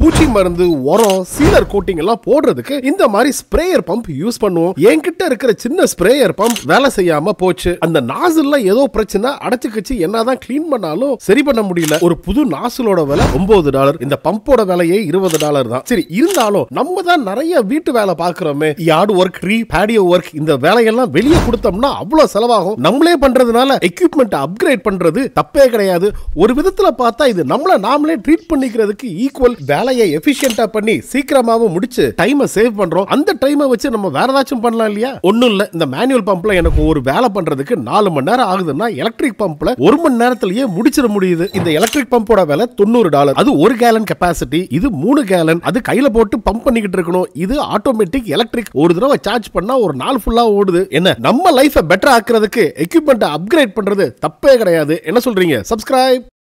பூச்சி மருந்து உரம் சீலர் கோட்டிங் எல்லாம் போடுறதுக்கு இந்த மாதிரி ஸ்ப்ரேயர் பம்ப் யூஸ் பண்ணுவோம் என்கிட்ட இருக்கிற சின்ன ஸ்ப்ரேயர் பம்ப் வேலை செய்யாம போச்சு அந்த நாசில்ல ஏதோ பிரச்சனை அடைச்சுக்கிச்சு என்னதான் க்ளீன் பண்ணாலும் சரி பண்ண முடியல ஒரு புது நாசிலோட விலை ஒன்பது டாலர் இந்த பம்போட விலையே இருபது டாலர் தான் சரி இருந்தாலும் நம்ம தான் நிறைய வீட்டு வேலை பாக்குறோமே yard work tree patio work இந்த வேலையெல்லாம் வெளியே கொடுத்தோம்னா அவ்வளவு செலவாகும் நம்மளே பண்றதுனால எக்யூப்மெண்ட் அப்கிரேட் பண்றது தப்பே கிடையாது ஒரு விதத்துல பார்த்தா இது நம்மள நாமளே ட்ரீட் பண்ணிக்கிறதுக்கு ஈக்குவல் வேலையை எஃபிஷியன்டா பண்ணி சீக்கிரமாவும் முடிச்சு டைமை சேவ் பண்றோம் அந்த டைமை வச்சு நம்ம வேற ஏதாச்சும் பண்ணலாம் இல்லையா ஒண்ணும் இல்ல இந்த மேனுவல் பம்ப்ல எனக்கு ஒரு வேலை பண்றதுக்கு நாலு மணி நேரம் ஆகுதுன்னா எலக்ட்ரிக் பம்ப்ல ஒரு மணி நேரத்திலேயே முடிச்சிட முடியுது இந்த எலக்ட்ரிக் பம்போட விலை தொண்ணூறு டாலர் அது ஒரு கேலன் கெப்பாசிட்டி இது மூணு கேலன் அது கையில போட்டு பம்ப் பண்ணிக்கிட்டு இருக்கணும் இது ஆட்டோமேட்டிக் எலக்ட்ரிக் ஒரு தடவை சார்ஜ் பண்ணா ஒரு நாள் ஃபுல்லா ஓடுது என்ன நம்ம லைஃபை பெட்டர் ஆக்குறதுக்கு எக்யூப்மெண்ட் அப்கிரேட் பண்றது தப்பே கிடையாது என்ன சொல்றீங்க சப்ஸ்கிரைப்